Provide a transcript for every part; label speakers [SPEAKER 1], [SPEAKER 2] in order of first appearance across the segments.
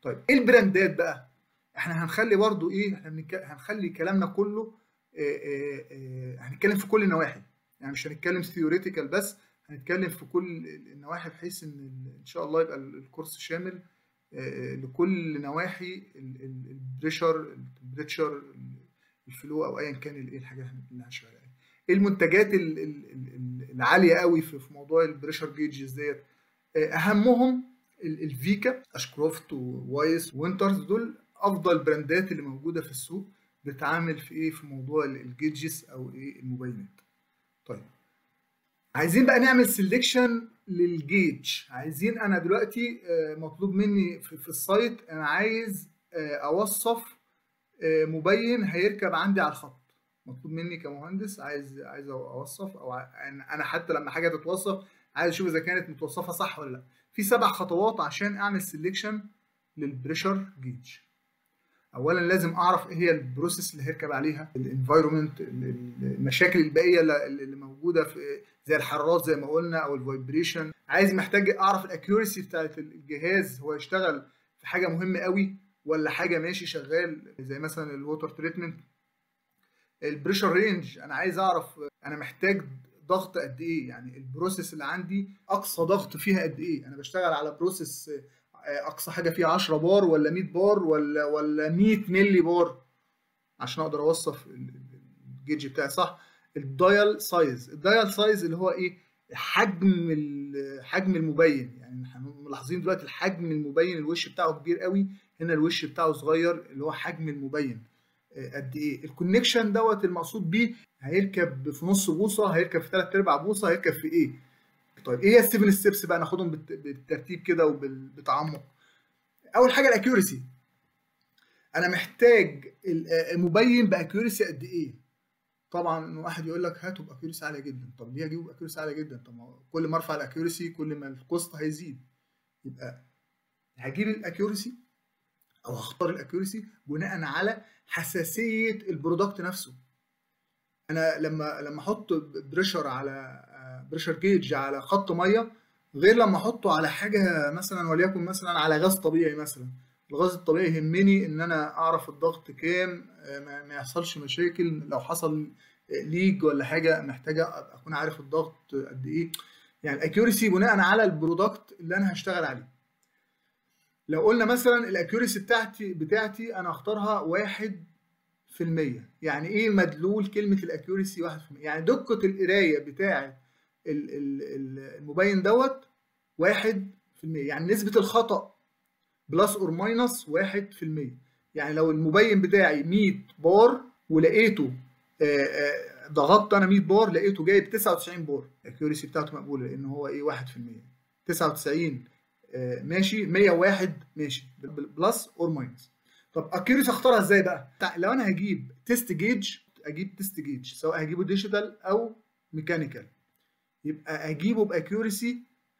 [SPEAKER 1] طيب ايه البراندات بقى احنا هنخلي برضو ايه احنا بنك... هنخلي كلامنا كله إيه إيه إيه هنتكلم في كل النواحي يعني مش هنتكلم ثيوريتيكال بس هنتكلم في كل النواحي بحيث ان ان شاء الله يبقى الكورس شامل لكل نواحي البريشر التمبريتشر الفلو او ايا كان الايه الحاجه اللي هنشتغل عليها ايه المنتجات العاليه قوي في موضوع البريشر جيجز ديت اهمهم الفيكا اشكروفت ووايس وينترز دول افضل براندات اللي موجوده في السوق بتعامل في ايه في موضوع الجيجز او ايه المبينات طيب عايزين بقى نعمل سيلكشن للجيج عايزين انا دلوقتي مطلوب مني في السايت انا عايز اوصف مبين هيركب عندي على الخط مطلوب مني كمهندس عايز عايز اوصف او انا حتى لما حاجه تتوصف عايز اشوف اذا كانت متوصفه صح ولا لا في سبع خطوات عشان اعمل سيلكشن للبريشر جيج اولا لازم اعرف ايه هي البروسيس اللي هيركب عليها الانفايرمنت المشاكل الباقيه اللي موجوده في زي الحرارات زي ما قلنا او الفايبريشن عايز محتاج اعرف الاكيورسي بتاعت الجهاز هو يشتغل في حاجه مهمه قوي ولا حاجه ماشي شغال زي مثلا الووتر تريتمنت البريشر رينج انا عايز اعرف انا محتاج ضغط قد ايه يعني البروسيس اللي عندي اقصى ضغط فيها قد ايه انا بشتغل على بروسيس اقصى حاجه فيها 10 بار ولا 100 بار ولا ولا 100 ملي بار عشان اقدر اوصف الجيج بتاعي صح الدايل سايز الدايل سايز اللي هو ايه حجم حجم المبين يعني احنا ملاحظين دلوقتي الحجم المبين الوش بتاعه كبير قوي هنا الوش بتاعه صغير اللي هو حجم المبين قد ايه الكونكشن دوت المقصود بيه هيركب في نص بوصه هيركب في ثلاث ارباع بوصه هيركب في ايه طيب ايه هي السيفن ستيبس بقى ناخدهم بالترتيب كده وبتعمق اول حاجه الاكيورسي انا محتاج المبين باكيورسي قد ايه طبعا واحد يقول لك هاته باكيورسي عاليه جدا طب ليه اجيبه باكيورسي عاليه جدا طب كل ما ارفع الاكيورسي كل ما الكوست هيزيد يبقى هجيب الاكيورسي او هختار الاكيورسي بناء على حساسيه البرودكت نفسه انا لما لما احط بريشر على بريشر جيج على خط ميه غير لما احطه على حاجه مثلا وليكن مثلا على غاز طبيعي مثلا الغاز الطبيعي يهمني ان انا اعرف الضغط كام ما يحصلش مشاكل لو حصل ليج ولا حاجه محتاجه اكون عارف الضغط قد ايه يعني الاكيورسي بناء على البرودكت اللي انا هشتغل عليه لو قلنا مثلا الاكيورسي بتاعتي بتاعتي انا اختارها واحد في المية يعني ايه مدلول كلمة الاكيورسي واحد في المية يعني دقة القراية بتاعة المبين دوت واحد في المية يعني نسبة الخطأ بلس اور ماينس واحد في المية يعني لو المبين بتاعي 100 بار ولقيته ضغطت انا 100 بار لقيته جايب 99 بار الاكيورسي بتاعته مقبولة لان هو ايه واحد في المية 99 ماشي 101 ماشي بلس اور ماينس طب اكيورسي اختارها ازاي بقى لو انا هجيب تيست جيج اجيب تيست جيج سواء هجيبه ديجيتال او ميكانيكال يبقى اجيبه باكيورسي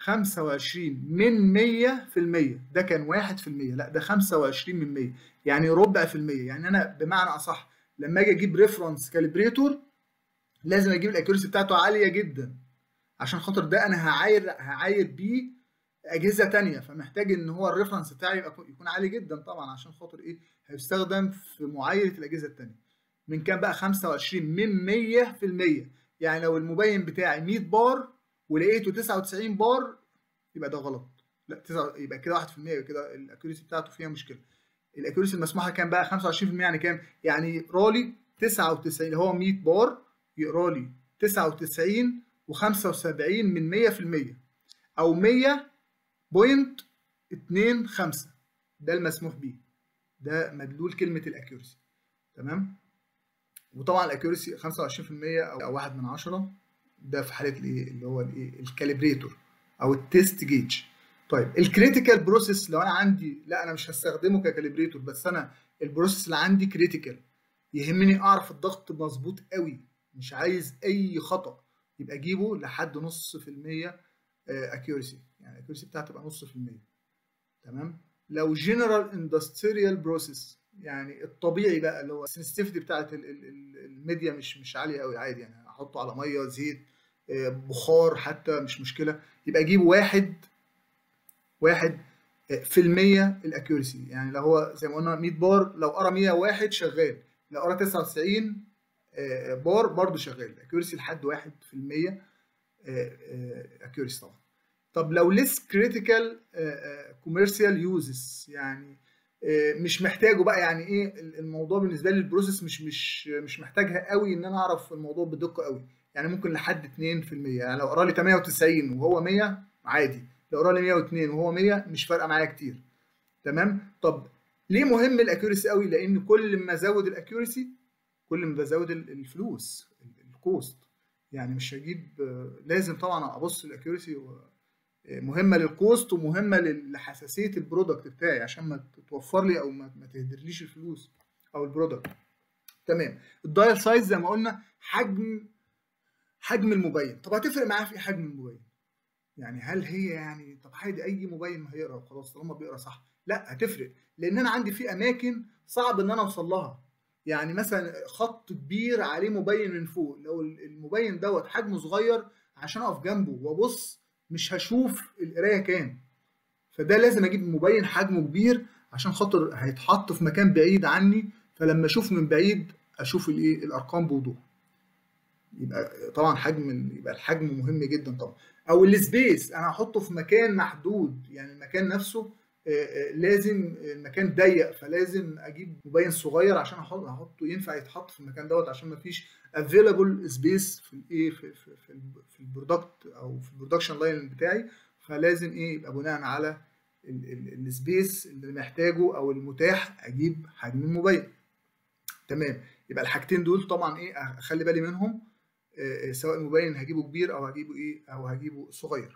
[SPEAKER 1] 25 من 100% ده كان 1% لا ده 25 من 100 يعني ربع في المية يعني انا بمعنى اصح لما اجي اجيب ريفرنس كاليبريتور لازم اجيب الاكيورسي بتاعته عاليه جدا عشان خاطر ده انا هعاير هعاير بيه اجهزه تانية فمحتاج ان هو الريفرنس بتاعي يكون عالي جدا طبعا عشان خاطر ايه هيستخدم في معايره الاجهزه التانية من كام بقى 25 من 100% يعني لو المبين بتاعي 100 بار ولقيته 99 بار يبقى ده غلط لا 9 يبقى كده 1% كده الاكيورسي بتاعته فيها مشكله الاكيورسي المسموحه كام بقى 25% يعني كام يعني يقرا لي 99 اللي هو 100 بار يقرا لي 99 و75 من 100% او 100 بوينت 2 5 ده المسموح بيه ده مدلول كلمه الاكيورسي تمام وطبعا الاكيورسي 25% او 1 من 10 ده في حاله الايه اللي هو الايه الكاليبريتور او التيست جيج طيب الكريتيكال بروسيس لو انا عندي لا انا مش هستخدمه ككاليبريتور بس انا البروسيس اللي عندي كريتيكال يهمني اعرف الضغط مظبوط قوي مش عايز اي خطا يبقى اجيبه لحد نص في المية اكيورسي يعني الاكيورسي بتاعته تبقى نص في المية تمام لو جنرال اندستريال بروسيس يعني الطبيعي بقى اللي هو السنسيتيفيتي بتاعت الميديا مش مش عاليه قوي عادي يعني احطه على ميه زيت بخار حتى مش مشكله يبقى اجيب واحد واحد في المية الاكيورسي يعني لو هو زي ما قلنا 100 بار لو قرا 101 شغال لو قرا 99 بار برضه شغال الاكيورسي لحد 1% اكيورسي طبعا طب لو less critical commercial uses يعني مش محتاجه بقى يعني ايه الموضوع بالنسبه لي البروسيس مش مش مش محتاجها قوي ان انا اعرف الموضوع بدقه قوي يعني ممكن لحد 2% يعني لو قرا لي 98 وهو 100 عادي لو قرا لي 102 وهو 100 مش فارقه معايا كتير تمام طب ليه مهم الاكيورسي قوي لان كل ما ازود الاكيورسي كل ما بزود الفلوس الكوست يعني مش هجيب لازم طبعا ابص الاكيورسي مهمه للكوست ومهمه لحساسيه البرودكت بتاعي عشان ما توفر لي او ما تهدرليش الفلوس او البرودكت تمام الدايل سايز زي ما قلنا حجم حجم الموبايل طب هتفرق معاه في حجم الموبايل يعني هل هي يعني طب عادي اي موبايل ما هيقرا وخلاص طالما بيقرا صح لا هتفرق لان انا عندي في اماكن صعب ان انا اوصل لها يعني مثلا خط كبير عليه مبين من فوق لو المبين دوت حجمه صغير عشان اقف جنبه وابص مش هشوف القرايه كام فده لازم اجيب مبين حجمه كبير عشان خاطر هيتحط في مكان بعيد عني فلما اشوف من بعيد اشوف الايه الارقام بوضوح يبقى طبعا حجم يبقى الحجم مهم جدا طبعا او السبيس انا هحطه في مكان محدود يعني المكان نفسه لازم المكان ضيق فلازم اجيب مبين صغير عشان احط احطه ينفع يتحط في المكان دوت عشان ما فيش افيلابل سبيس في الايه في في في, في البرودكت او في البرودكشن لاين بتاعي فلازم ايه يبقى بناء على السبيس اللي محتاجه او المتاح اجيب حجم الموبايل تمام يبقى الحاجتين دول طبعا ايه اخلي بالي منهم سواء المبين هجيبه كبير او هجيبه ايه او هجيبه صغير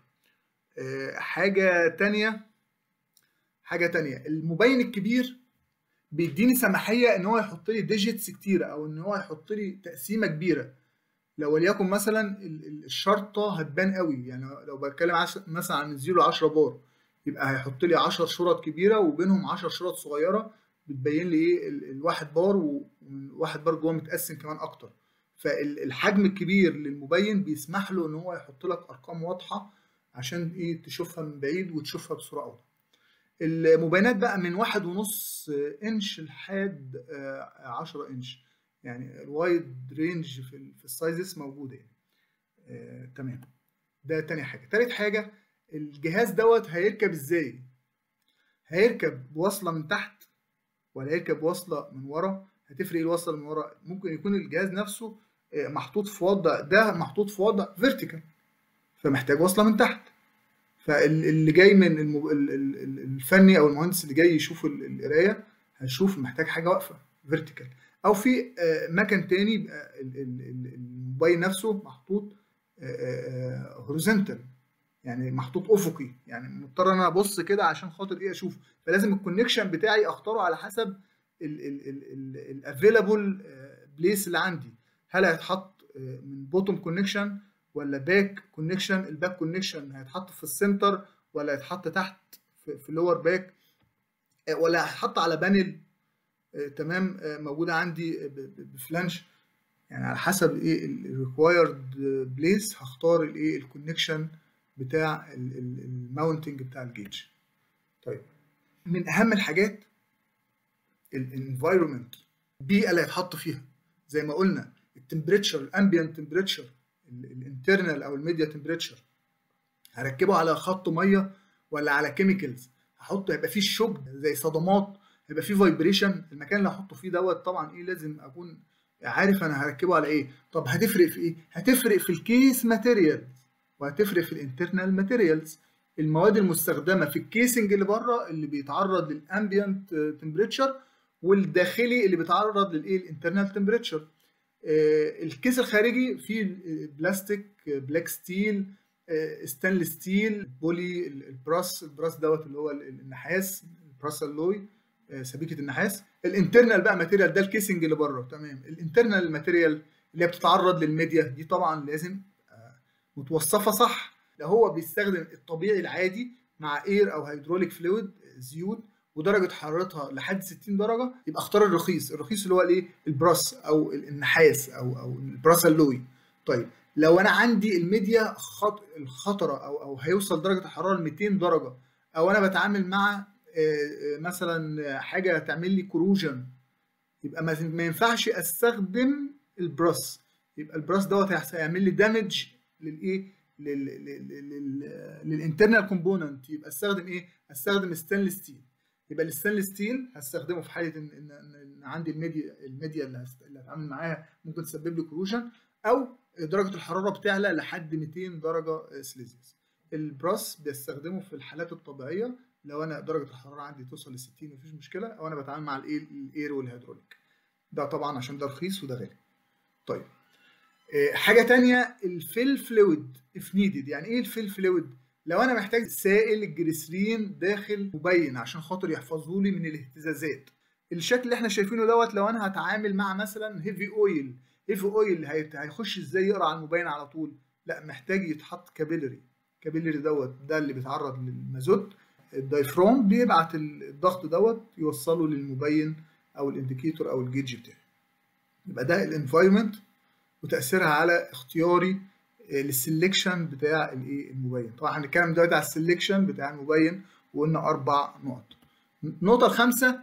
[SPEAKER 1] حاجه تانية حاجه تانية المبين الكبير بيديني سماحيه ان هو يحط لي ديجيتس كتيره او ان هو يحط لي تقسيمه كبيره لو وليكن مثلا الشرطه هتبان قوي يعني لو بتكلم مثلا عن 0 ل 10 بار يبقى هيحط لي 10 شرط كبيره وبينهم 10 شرط صغيره بتبين لي ايه الواحد بار والواحد بار جوه متقسم كمان اكتر فالحجم الكبير للمبين بيسمح له ان هو يحط لك ارقام واضحه عشان ايه تشوفها من بعيد وتشوفها بصوره اوضح المبينات بقى من واحد ونص انش لحد 10 انش يعني الوايد رينج في في السايزز موجوده يعني آه، تمام ده تاني حاجه تالت حاجه الجهاز دوت هيركب ازاي هيركب بوصله من تحت ولا هيركب بوصله من ورا هتفرق ايه الوصله من ورا ممكن يكون الجهاز نفسه محطوط في وضع ده محطوط في وضع فيرتيكال فمحتاج وصله من تحت فاللي جاي من المب... الفني او المهندس اللي جاي يشوف القرايه هيشوف محتاج حاجه واقفه فيرتيكال او في مكان تاني يبقى الموبايل نفسه محطوط هوريزونتال يعني محطوط افقي يعني مضطر ان انا ابص كده عشان خاطر ايه اشوف فلازم الكونكشن بتاعي اختاره على حسب الافيلابل بليس اللي عندي هل هيتحط من بوتوم كونكشن ولا باك كونكشن الباك كونكشن هيتحط في السنتر ولا هيتحط تحت في اللور باك ولا هيتحط على بانل تمام موجوده عندي بفلانش يعني على حسب ايه الريكوايرد بليس هختار الايه الكونكشن بتاع الماونتنج بتاع الجيج طيب من اهم الحاجات الانفايرمنت البيئه اللي هيتحط فيها زي ما قلنا التمبريتشر الامبيانت تمبريتشر الانترنال او الميديا تمبريتشر هركبه على خط ميه ولا على كيميكالز هحطه هيبقى فيه شوك زي صدمات هيبقى فيه فايبريشن المكان اللي هحطه فيه دوت طبعا ايه لازم اكون عارف انا هركبه على ايه طب هتفرق في ايه هتفرق في الكيس ماتيريال وهتفرق في الانترنال ماتيريالز المواد المستخدمه في الكيسنج اللي بره اللي بيتعرض للامبيانت تمبريتشر والداخلي اللي بيتعرض للايه الانترنال تمبريتشر الكيس الخارجي فيه بلاستيك بلاك ستيل ستانلس ستيل بولي البراس البراس دوت اللي هو النحاس البراس اللوي سبيكه النحاس الانترنال بقى ماتيريال ده الكيسنج اللي بره تمام الانترنال ماتيريال اللي هي بتتعرض للميديا دي طبعا لازم متوصفه صح لو هو بيستخدم الطبيعي العادي مع اير او هيدروليك فلويد زيوت ودرجه حرارتها لحد 60 درجه يبقى اختار الرخيص الرخيص اللي هو الايه البراس او النحاس او او البراس اللوي طيب لو انا عندي الميديا خط... الخطره او او هيوصل درجه الحراره ل 200 درجه او انا بتعامل مع مثلا حاجه تعمل لي كروجن يبقى ما ينفعش استخدم البراس يبقى البراس دوت هيعمل لي دامج للايه للانترنال كومبوننت يبقى استخدم ايه استخدم ستانلس ستيل يبقى الستانلس ستيل هستخدمه في حاله ان, إن, إن عندي الميديا الميديا اللي, اللي هتعامل معاها ممكن تسبب لي كروجن او درجه الحراره بتعلى لحد 200 درجه سليزيوس البراس بستخدمه في الحالات الطبيعيه لو انا درجه الحراره عندي توصل ل 60 مفيش مشكله او انا بتعامل مع الايه الاير والهيدروليك ده طبعا عشان ده رخيص وده غالي طيب حاجه تانية الفيل فلويد اف نيدد يعني ايه الفيل فلويد لو انا محتاج سائل الجليسرين داخل مبين عشان خاطر يحفظه لي من الاهتزازات الشكل اللي احنا شايفينه دوت لو انا هتعامل مع مثلا هيفي اويل هيفي اويل هيخش ازاي يقرا على المبين على طول لا محتاج يتحط كابيلري كابيلري دوت ده اللي بيتعرض للمازوت الدايفروم بيبعت الضغط دوت يوصله للمبين او الانديكيتور او الجيج بتاعي يبقى ده الانفايرمنت وتاثيرها على اختياري للسلكشن بتاع الايه المبين طبعا هنتكلم دلوقتي على السلكشن بتاع المبين وقلنا اربع نقط النقطه الخامسه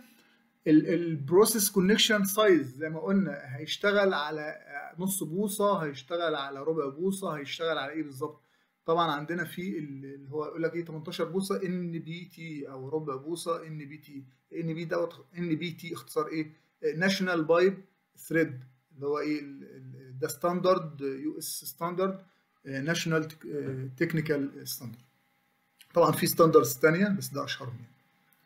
[SPEAKER 1] البروسيس كونكشن سايز زي ما قلنا هيشتغل على نص بوصه هيشتغل على ربع بوصه هيشتغل على ايه بالظبط طبعا عندنا في اللي هو يقول لك ايه 18 بوصه ان بي تي او ربع بوصه ان بي تي ان بي دوت ان بي تي اختصار ايه ناشونال بايب ثريد اللي هو ايه ده ستاندرد يو اس ستاندرد ناشونال تكنيكال ستاندرد طبعا في ستاندردز ثانيه بس ده اشهرهم يعني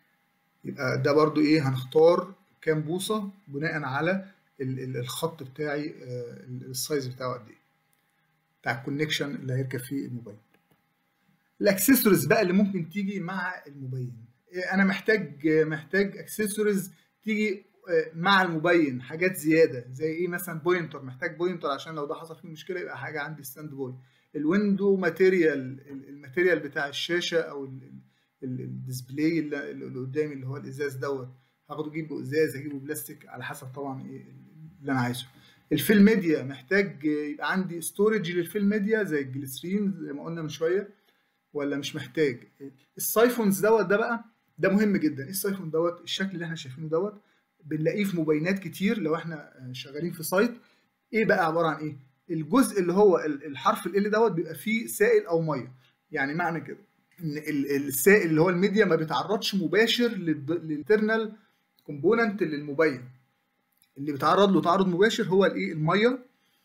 [SPEAKER 1] يبقى ده برضو ايه هنختار كام بوصه بناء على الخط بتاعي السايز بتاعه قد ايه بتاع الكونكشن اللي هيركب فيه الموبايل الاكسسوارز بقى اللي ممكن تيجي مع المبين انا محتاج محتاج اكسسوارز تيجي مع المبين حاجات زياده زي ايه مثلا بوينتر محتاج بوينتر عشان لو ده حصل فيه مشكله يبقى حاجه عندي ستاند باي الويندو ماتيريال الماتيريال بتاع الشاشه او الديسبلاي اللي قدامي اللي هو الازاز دوت هاخده اجيبه ازاز اجيبه بلاستيك على حسب طبعا ايه اللي انا عايزه الفيل ميديا محتاج يبقى عندي ستورج للفيل ميديا زي الجليسرين زي ما قلنا من شويه ولا مش محتاج السايفونز دوت ده بقى ده مهم جدا ايه السايفون دوت الشكل اللي احنا شايفينه دوت بنلاقيه في مبينات كتير لو احنا شغالين في سايت ايه بقى عباره عن ايه الجزء اللي هو الحرف ال دوت بيبقى فيه سائل او ميه يعني معنى كده ان السائل اللي هو الميديا ما بيتعرضش مباشر للانترنال كومبوننت للمبين اللي بيتعرض له تعرض مباشر هو الايه الميه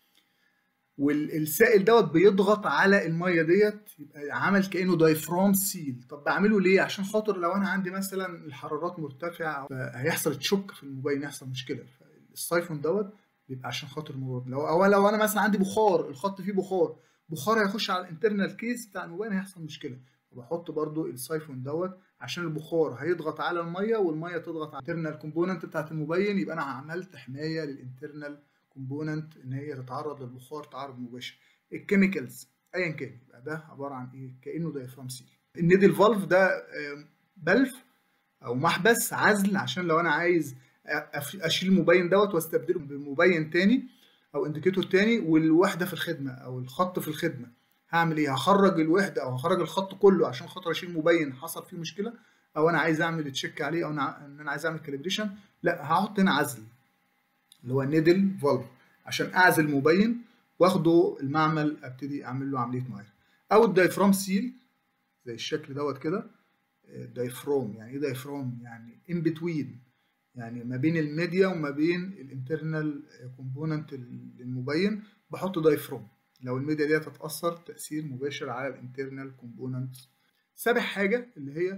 [SPEAKER 1] والسائل دوت بيضغط على الميه ديت يبقى عمل كانه دايفرام سيل طب بعمله ليه عشان خاطر لو انا عندي مثلا الحرارات مرتفعه هيحصل تشوك في الموبايل يحصل مشكله السايفون دوت بيبقى عشان خاطر الموضوع لو او لو انا مثلا عندي بخار الخط فيه بخار بخار هيخش على الانترنال كيس بتاع الموبايل هيحصل مشكله وبحط برضو السايفون دوت عشان البخار هيضغط على الميه والميه تضغط على الانترنال كومبوننت بتاعت المبين يبقى انا عملت حمايه للانترنال كومبوننت ان هي تتعرض للبخار تعرض مباشر الكيميكالز ايا كان يبقى ده عباره عن ايه كانه دايفرام سيل النيدل فالف ده بلف او محبس عزل عشان لو انا عايز اشيل المبين دوت واستبدله بمبين تاني او انديكيتور تاني والوحده في الخدمه او الخط في الخدمه هعمل ايه هخرج الوحده او هخرج الخط كله عشان خاطر اشيل مبين حصل فيه مشكله او انا عايز اعمل تشيك عليه او ان انا عايز اعمل كاليبريشن لا هحط هنا عزل اللي هو نيدل فالف عشان اعزل مبين واخده المعمل ابتدي اعمل له عمليه ماير او الدايفرام سيل زي الشكل دوت كده دايفروم يعني ايه دايفروم يعني ان بتوين يعني ما بين الميديا وما بين الانترنال كومبوننت للمبين بحط دايفروم لو الميديا دي هتتاثر تاثير مباشر على الانترنال كومبوننت سابع حاجه اللي هي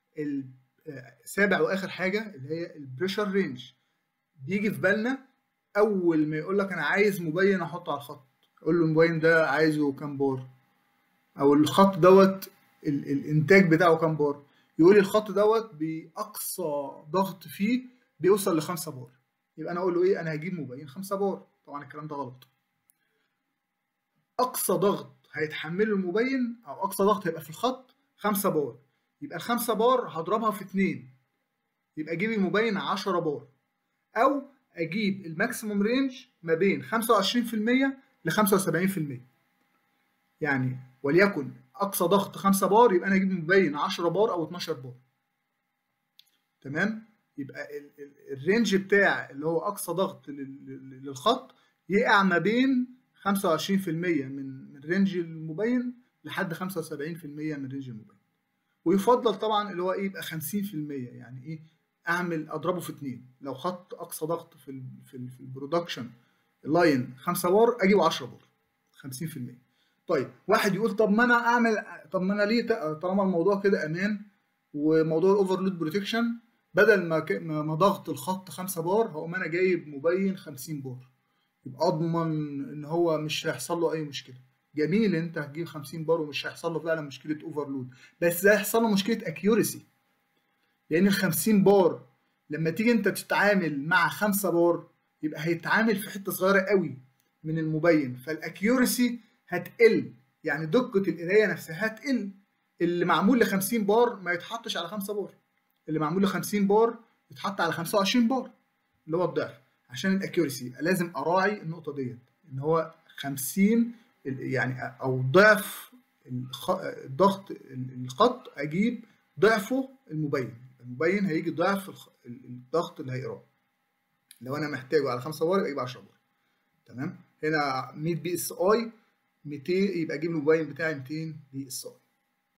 [SPEAKER 1] سابع واخر حاجه اللي هي البريشر رينج بيجي في بالنا اول ما يقول لك انا عايز مبين احطه على الخط اقول له المبين ده عايزه كام بار او الخط دوت الانتاج بتاعه كام بار يقول لي الخط دوت باقصى ضغط فيه بيوصل لخمسة بار يبقى انا اقول له ايه انا هجيب مبين خمسة بار طبعا الكلام ده غلط اقصى ضغط هيتحمله المبين او اقصى ضغط هيبقى في الخط 5 بار يبقى ال 5 بار هضربها في 2 يبقى اجيب المبين 10 بار او اجيب الماكسيموم رينج ما بين 25% ل 75% يعني وليكن اقصى ضغط 5 بار يبقى انا اجيب مبين 10 بار او 12 بار تمام يبقى الرينج بتاع اللي هو اقصى ضغط للخط يقع ما بين 25% من من رينج المبين لحد 75% من رينج المبين ويفضل طبعا اللي هو ايه يبقى 50% يعني ايه اعمل اضربه في اثنين لو خط اقصى ضغط في ال في, ال في البرودكشن لاين 5 بار اجيب 10 بار 50% طيب واحد يقول طب ما انا اعمل طب ما انا ليه طالما الموضوع كده امان وموضوع الاوفرلود بروتكشن بدل ما ما ضغط الخط 5 بار هقوم انا جايب مبين 50 بار يبقى اضمن ان هو مش هيحصل له اي مشكله جميل انت هتجيب 50 بار ومش هيحصل له فعلا مشكله اوفرلود بس ده هيحصل له مشكله اكيورسي لان ال 50 بار لما تيجي انت تتعامل مع 5 بار يبقى هيتعامل في حته صغيره قوي من المبين فالاكيورسي هتقل يعني دقه القرايه نفسها هتقل اللي معمول ل 50 بار ما يتحطش على 5 بار اللي معمول ل 50 بار يتحط على 25 بار اللي هو الضعف عشان الاكيورسي يبقى لازم اراعي النقطه ديت ان هو 50 يعني او ضعف الضغط الخط اجيب ضعفه المبين المبين هيجي ضعف الضغط اللي هيقراه لو انا محتاجه على 5 بار يبقى اجيب 10 بار تمام هنا 100 بي اس اي 200 يبقى اجيب المبين بتاعي 200 بي اس اي